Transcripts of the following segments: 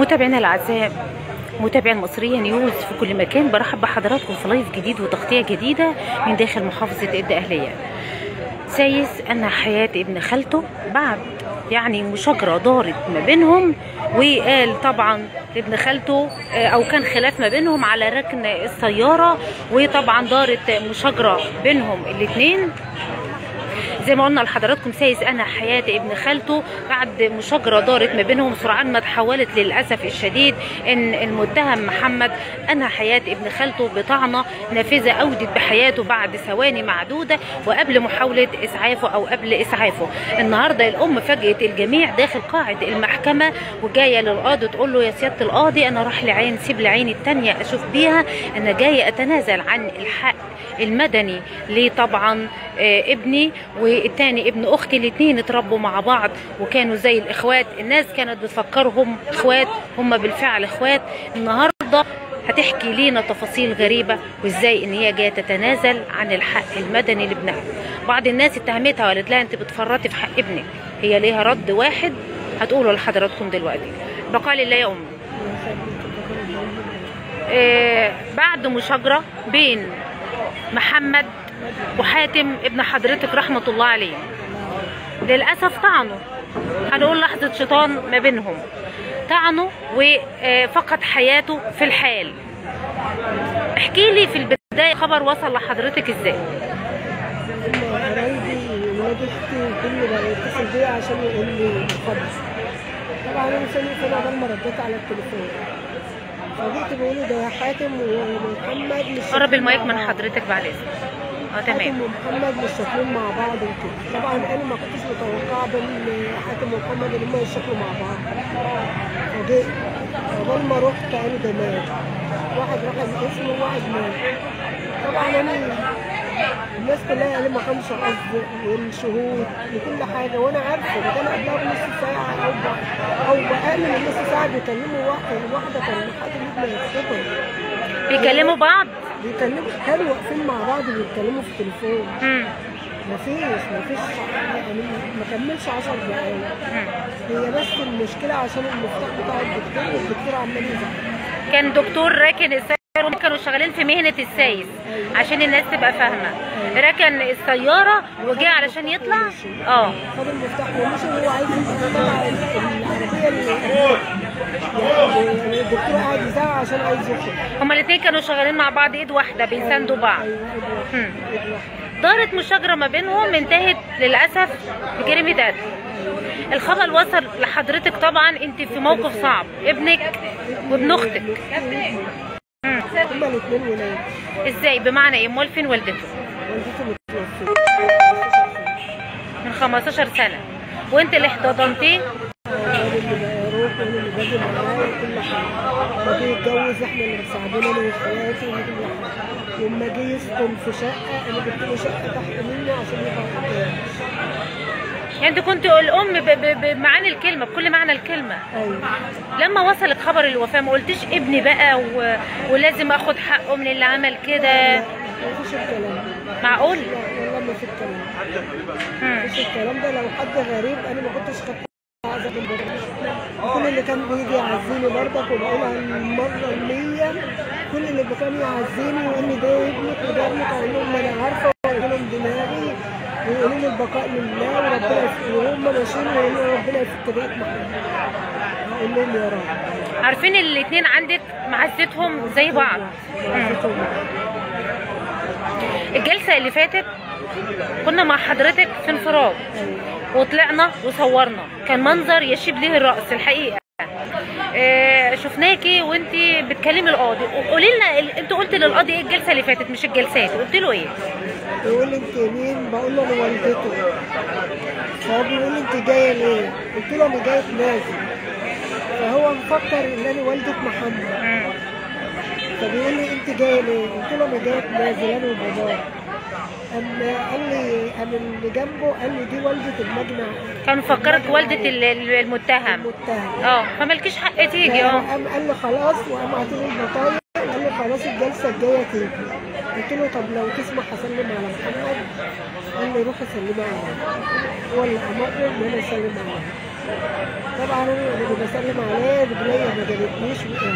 متابعينا الاعزاء متابعي المصريه نيوز في كل مكان برحب بحضراتكم في لايف جديد وتغطيه جديده من داخل محافظه الدقهليه سايس ان حياه ابن خالته بعد يعني مشاجره دارت ما بينهم وقال طبعا لابن خالته آه، او كان خلاف ما بينهم على ركن السياره وطبعا دارت مشاجره بينهم الاثنين زي ما قلنا لحضراتكم سايس انا حياه ابن خالته بعد مشاجره دارت ما بينهم سرعان ما تحولت للاسف الشديد ان المتهم محمد انا حياه ابن خالته بطعنه نافذه اودت بحياته بعد ثواني معدوده وقبل محاوله اسعافه او قبل اسعافه النهارده الام فاجئت الجميع داخل قاعه المحكمه وجايه للقاضي تقول له يا سياده القاضي انا راح لعين سيب لعيني التانيه اشوف بيها انا جايه اتنازل عن الحق المدني لطبعا آه، ابني والتاني ابن اختي الاثنين اتربوا مع بعض وكانوا زي الاخوات الناس كانت بتفكرهم اخوات هم بالفعل اخوات النهارده هتحكي لينا تفاصيل غريبة وازاي ان هي جاية تتنازل عن الحق المدني لابنها بعض الناس اتهمتها وقالت لها انت بتفرطي في حق ابنك هي ليها رد واحد هتقوله لحضراتكم دلوقتي بقال الله يا امي آه، بعد مشاجرة بين محمد وحاتم ابن حضرتك رحمة الله عليه للأسف طعنوا هنقول لحظة شيطان ما بينهم طعنوا وفقد حياته في الحال احكي لي في البداية خبر وصل لحضرتك ازاي هم قرايبي ولاد اختي وكله بقى يتصل بيا عشان يقول لي خبز طبعا انا مستني فين عقبال ما رديت على التليفون فجيت بيقولوا ده حاتم ومحمد مش قرب شاكلين المايك مع من بعض. حضرتك بعد اذنك اه حاتم تمام ومحمد مش شاكلين مع بعض وكده طبعا انا ما كنتش متوقعه بين حاتم ومحمد ان هم يشكلوا مع بعض فجيت عقبال ما رحت قالوا ده مات واحد راح القسم وواحد مات طبعا انا الناس كلها قالوا ما كانش قصد والشهود وكل حاجه وانا عارفه ده كان قبلها بنص ساعه او ب- او باقل من نص ساعه بيكلموا واحده واحده كان حاتم ابن يخطبها بيكلموا بعض بيكلموا كانوا واقفين مع بعض بيتكلموا في التليفون مم. مفيش مفيش يعني ما كملش 10 دقايق مم. هي بس المشكله عشان المفتاح بتاع الدكتور والدكتور عمال يزعق كان دكتور راكن السيارة وهم كانوا شغالين في مهنة السايس عشان الناس تبقى فاهمة ركن السيارة وجه علشان يطلع اه خد المفتاح ومشي وهو عايز يطلع العربيه اللي يعني الدكتور قاعد يزعق عشان عايز يخرج هما الاتنين كانوا شغالين مع بعض ايد واحدة بيساندوا بعض ايوه ايد واحدة، مم. ايد واحدة. دارت مشاجرة ما بينهم انتهت للأسف بجريمة قتل الخبر وصل لحضرتك طبعا انت في موقف صعب ابنك وابن اختك مم. هما الاثنين ولاد ازاي بمعنى ايه امال فين والدته والدته متوفيه من 15 سنة وانت اللي احتضنتيه وانا اللي بروح وانا اللي باجي معاه وكل حاجه لما جه يتجوز احنا اللي مساعدين انا واخواتي وكل حاجه ولما جه يسكن في شقه انا جبت له شقه تحت منه عشان يبقى قدام يعني انت كنت الام ب- ب- بمعاني الكلمة بكل معنى الكلمة ايوه لما وصلك خبر الوفاة ما قلتش ابني بقى و... ولازم اخد حقه من اللي عمل كده مفيش الكلام ده معقول لا والله ما في الكلام مم. مفيش الكلام ده لو حد غريب انا ما كنتش خدت عزاء من بره كل اللي كان بيجي يعزيني برضك وبقولها المره المية كل اللي كان يعزيني ويقول لي ده ابنك وده ابنك اقول لهم ما انا عارفه واقول لهم دماغي ويقولوا لي البقاء لله وربنا يفك وهم ماشيين ويقولوا ربنا يفك بيت محمد اقول لهم يا رب عارفين الاتنين عندك معزتهم زي بعض مم. معزتهم. الجلسة اللي فاتت كنا مع حضرتك في انفراد وطلعنا وصورنا كان منظر يشيب له الرأس الحقيقة آه، شفناكي وانت بتكلمي القاضي قولي لنا ال- انت قلت للقاضي ايه الجلسه اللي فاتت مش الجلسات قلت له ايه يقول لي انت مين بقول له انا والدته فهو بيقول لي انت جايه ليه قلت له انا جايه نازل فهو مفكر ان انا والده محمد مم. فبيقول لي انت جايه ليه قلت له انا جايه نازل انا وباباه اما قال لي انا اللي جنبه قال لي دي والده المجمع كان مفكرك والده ال- ال- المتهم المتهم اه فمالكيش حق تيجي اه قام قال لي خلاص وقام عاطيني البطايق قال لي خلاص الجلسه الجايه تيجي قلت له طب لو تسمح اسلم على محمد قال لي روح سلمي عليه هو اللي امرني ان انا اسلم عليه طبعا انا اللي بسلم عليه رجليا ما جابتنيش وقع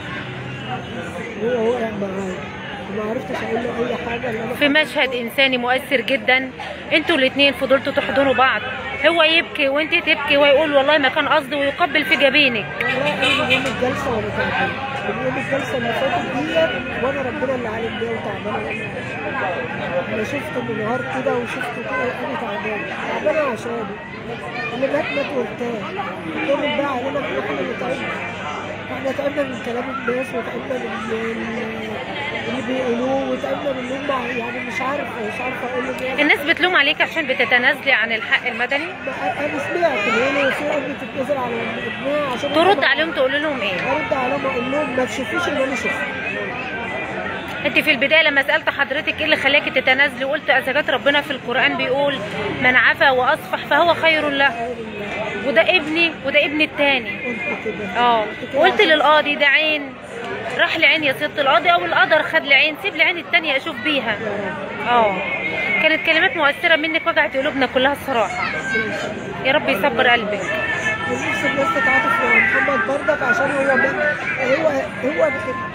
هو وقع معايا ما عرفتش اقول له اي حاجه اللي انا في مشهد انساني مؤثر جدا انتوا الاثنين فضلتوا تحضنوا بعض هو يبكي وانت تبكي ويقول والله ما كان قصدي ويقبل في جبينك والله انا من يوم الجلسه وانا تعبان من يوم الجلسه اللي فاتت ديت وانا ربنا اللي عالم بيها وتعبانه انا شفته من نهار كده وشفته كده انا تعبان تعبانه عشانه اللي مات مات وارتاح كل بقى علينا احنا اللي تعبنا احنا تعبنا من كلام الناس وتعبنا من من- اللي بيقولوه وتعبنا من اللي هم يعني مش عارف مش عارفه اقول له ايه الناس بتلوم عليك عشان بتتنازلي عن الحق المدني انا سمعت ان هي في قلبي بتتنزل على ابنها عشان ترد عليهم تقول لهم ايه ارد عليهم اقول لهم ما تشوفوش اللي انا شفته انت في البدايه لما سالت حضرتك ايه اللي خلاكي تتنازلي قلت اذا جت ربنا في القران بيقول من عفا واصفح فهو خير له خير الله وده ابني وده ابني التاني قلت كده اه قلت كده قلت عشان- للقاضي ده عين راح لعين يا ست القاضي او القدر خد لعين سيب لعين التانية اشوف بيها يا رب اه كانت كلمات مؤثره منك وجعت قلوبنا كلها الصراحه يا رب يصبر قلبك ونفس الناس تتعاطف مع محمد بردك عشان هو ما هو هو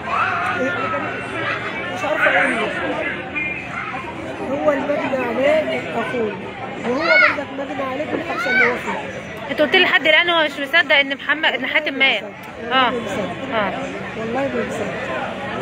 مش عارفه اقول له هو المجني عليه اخوه وهو بردك مجني عليه بالحبس اللي هو فيه انت قلت لي لحد الان هو مش مصدق ان محمد ان حاتم مات اه اه والله ما مصدق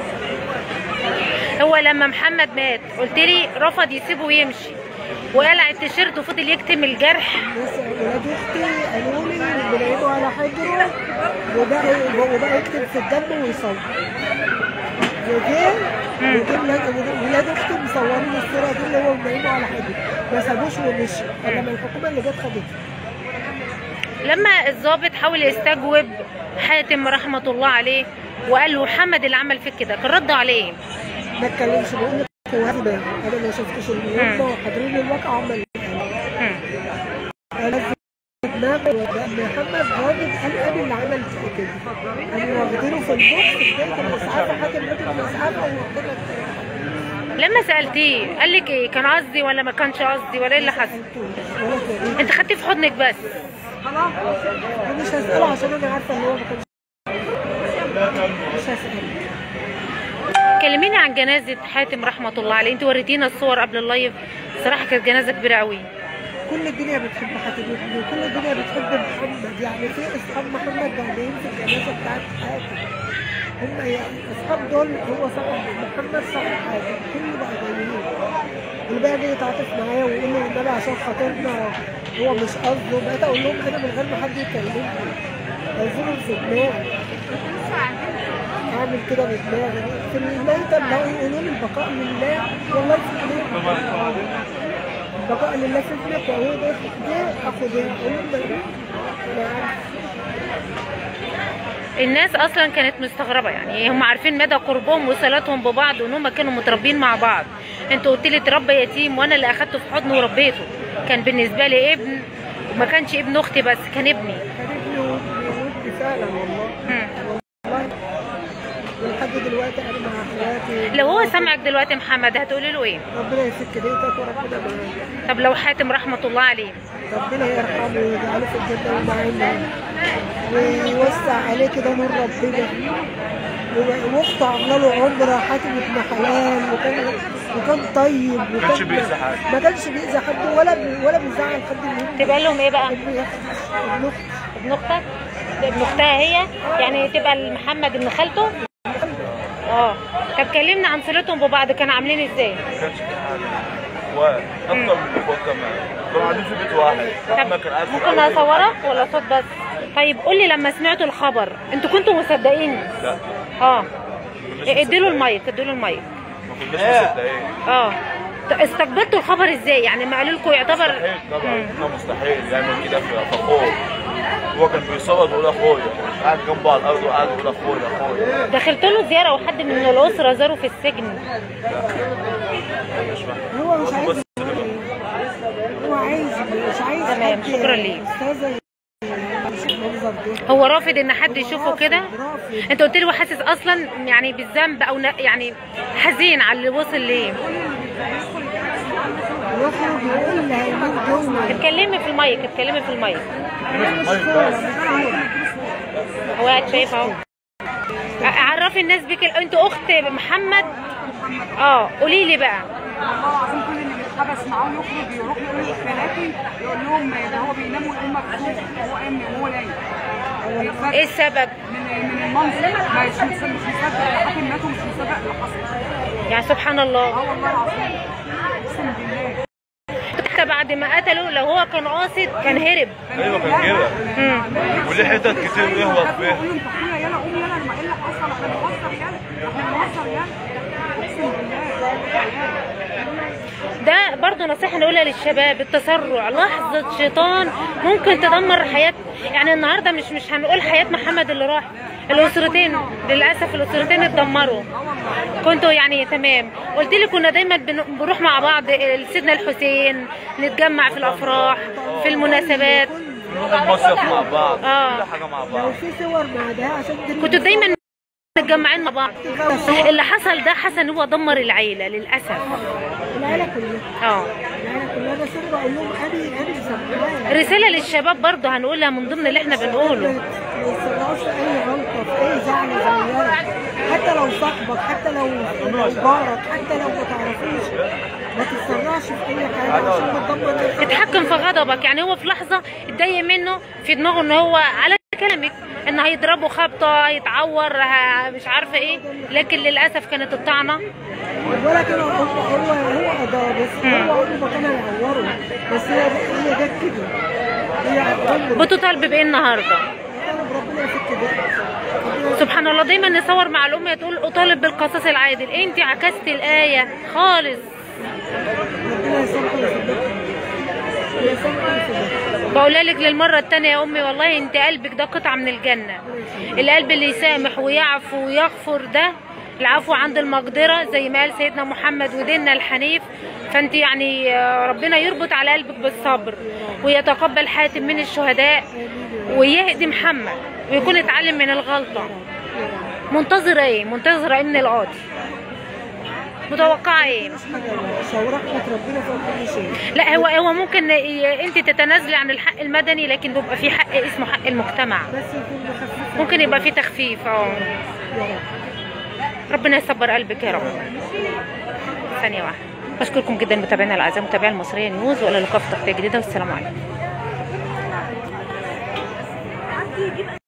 هو لما محمد مات قلت لي رفض يسيبه ويمشي وقلع التيشيرت وفضل يكتم الجرح ناس ولاد اختي قالوا لي بنعيده على حجره وبقى وبقى يكتب في الجنب ويصور وجه وجه ولاد ولاد اختي مصورين الصوره دي اللي هو بنعيده على حجره ما سابوش ومشي لما الحكومه اللي جت خدته لما الضابط حاول يستجوب حاتم رحمه الله عليه وقال له محمد اللي عمل فيك كده كان رد عليه ما اتكلمش بقول لك هو هبه انا ما شفتش اللي هم حاضرين الواقع هم اللي هم. انا في دماغي محمد راجل قال انا اللي عمل كده انا واخدينه في البوكس في بدايه الاسعاف حاجه راجل الاسعاف واخدينه لما سالتيه قال لك ايه كان قصدي ولا ما كانش قصدي ولا ايه اللي حصل ولا تقريبا انت خدتيه في حضنك بس انا مش هساله عشان انا عارفه ان هو ما كانش مش هساله كلميني عن جنازه حاتم رحمه الله عليه انت وريتينا الصور قبل اللايف صراحه كانت جنازه كبيره قوي كل الدنيا بتحب حاتم ابني وكل الدنيا بتحب محمد يعني في اصحاب محمد بعدين في الجنازه بتاعت حاتم هم يعني اصحاب دول هو صاحب محمد صاحب حاتم كله بقى جايين والباقي يجي يتعاطف معايا ويقول لي النبي عشان خاطرنا هو مش قصده بقيت اقول لهم انا من غير ما حد يكلمني عايزينهم في دماغي اعمل كده بدماغي في الميتة اللي هو يقولوا لي البقاء لله والله في ابنك البقاء لله في ابنك وهو ده ده اخو ده اقول لهم ده أنا عارف. الناس اصلا كانت مستغربه يعني هم عارفين مدى قربهم وصلاتهم ببعض وان هم كانوا متربيين مع بعض انت قلت لي تربى يتيم وانا اللي اخدته في حضني وربيته كان بالنسبه لي ابن ما كانش ابن اختي بس كان ابني كان ابني ودني ودني فعلا والله مم. والله ولحد دلوقتي انا مع حياتي لو هو سمعك دلوقتي محمد هتقولي له ايه ربنا يفك بيتك وربنا معاك طب لو حاتم رحمه الله عليه ربنا يرحمه ويجعله في الجنة ومعانا ويوسع عليه كده نور ربنا و- واخته عامله له عمره حاتم ابن حلال وكان وكان طيب وكان كانش بيأذي حد. ما كانش بيأذي حد ولا بي ولا بيزعل حد منهم تبقى لهم ايه بقى ابن أختي- ابن اختي ابن اختك ابن اختها هي يعني تبقى محمد ابن خالته اه طب كلمنا عن صلتهم ببعض كانوا عاملين ازاي ما كانش في حاجه واكتر من الاخوات كمان كانوا قاعدين في بيت واحد احمد كان قاعد في ممكن الأول. اصورك ولا صوت بس طيب قولي لما سمعتوا الخبر انتوا كنتوا مصدقين لا اه ما كناش اديله المايك اديله المايك ما كناش مصدقين اه ط- استقبلتوا الخبر ازاي يعني ما قالوا لكم يعتبر مستحيل طبعا كان مستحيل يعمل كده في في اخوه هو كان بيصور بيقول اخويا قاعد جنبه على الارض وقاعد يقول اخويا اخويا دخلت له زياره وحد من الاسره زاره في السجن مش فاهم هو مش هو عايز بس هو عايز مش عايز تمام، حد شكرا ليك. استاذه يشوف المنظر ده هو رافض ان حد يشوفه كده رافض. انت قلت لي هو حاسس اصلا يعني بالذنب او ن- يعني حزين على اللي وصل ليه يخرج يقول اللي هيموت دول اتكلمي في المايك اتكلمي في المايك المايك بس هو قاعد شايف اهو عرفي الناس بك انت اخت محمد اه قولي لي بقى والله العظيم كل اللي بيتحبس معاه يخرج يروح يقول للبناتي يقول لهم ده هو بينام ويقوم مكسوف هو قام وهو نايم بيتفاجئ ايه السبب من من المنظر ما مش مصدق مش مصدق الحاكم مات ومش مصدق اللي حصل يعني سبحان الله اه والله العظيم اقسم بالله حتى بعد ما قتله لو هو كان قاصد كان هرب ايوه كان كده مم. وليه حتت كتير يهبط فيها قول له انت اخويا يلا قوم يلا ما ايه اللي حصل احنا بنهزر يلا احنا بنهزر يلا اقسم بالله ده برضه نصيحة نقولها للشباب التسرع لحظة شيطان ممكن تدمر حياة يعني النهاردة مش مش هنقول حياة محمد اللي راح الأسرتين للأسف الأسرتين اتدمروا كنتوا يعني تمام قلت لي كنا دايما بن- بنروح مع بعض سيدنا الحسين نتجمع في الأفراح في المناسبات نروح المصيف مع بعض آه. كل حاجه مع لو بعض في صور مع ده عشان دي كنتوا دايما متجمعين مع بعض اللي حصل ده حسن هو دمر العيلة للأسف العيله كلها اه العيله كلها بس انا بقول لهم ادي ادي سبعه رسالة للشباب برضه هنقولها من ضمن اللي احنا بنقوله ما يتصرفوش في اي غلطه في اي زعله صغيره حتى لو صاحبك حتى لو لو جارك حتى لو ما تعرفوش ما تتسرعش في اي حاجه عشان ما تدمر نفسك. اتحكم في غضبك يعني هو في لحظة اتضايق منه في دماغه ان هو على كلامك ان هيضربه خبطة هيتعور ه- مش عارفة ايه لكن للأسف كانت الطعنة ولكن هو هو هو قضاه بس هو عمره ما كان هيعوره بس هي هي جت كده هي عمره بتطالب بايه النهاردة طلب ربنا يفك ده سبحان الله دايما نصور مع الأم تقول أطالب بالقصاص العادل انت عكست الآية خالص ربنا يسامحه ويصدقه يسامحه ويصدقه بقولها لك للمرة التانية يا أمي والله أنت قلبك ده قطعة من الجنة القلب اللي يسامح ويعفو ويغفر ده العفو عند المقدرة زي ما قال سيدنا محمد وديننا الحنيف فأنت يعني آه، ربنا يربط على قلبك بالصبر ويتقبل حاتم من الشهداء ويهدي محمد ويكون اتعلم من الغلطة منتظرة ايه؟ منتظرة ايه من القاضي؟ متوقعة ايه؟ شو رحمة ربنا فوق كل شيء لا هو هو ممكن ي- انت تتنازلي عن الحق المدني لكن بيبقى في حق اسمه حق المجتمع بس يكون مخفف ممكن يبقى في تخفيف اه يا رب ربنا يصبر قلبك يا رب ثانية واحدة بشكركم جدا متابعينا الاعزاء متابعي المصرية نيوز والى اللقاء في تغطية جديدة والسلام عليكم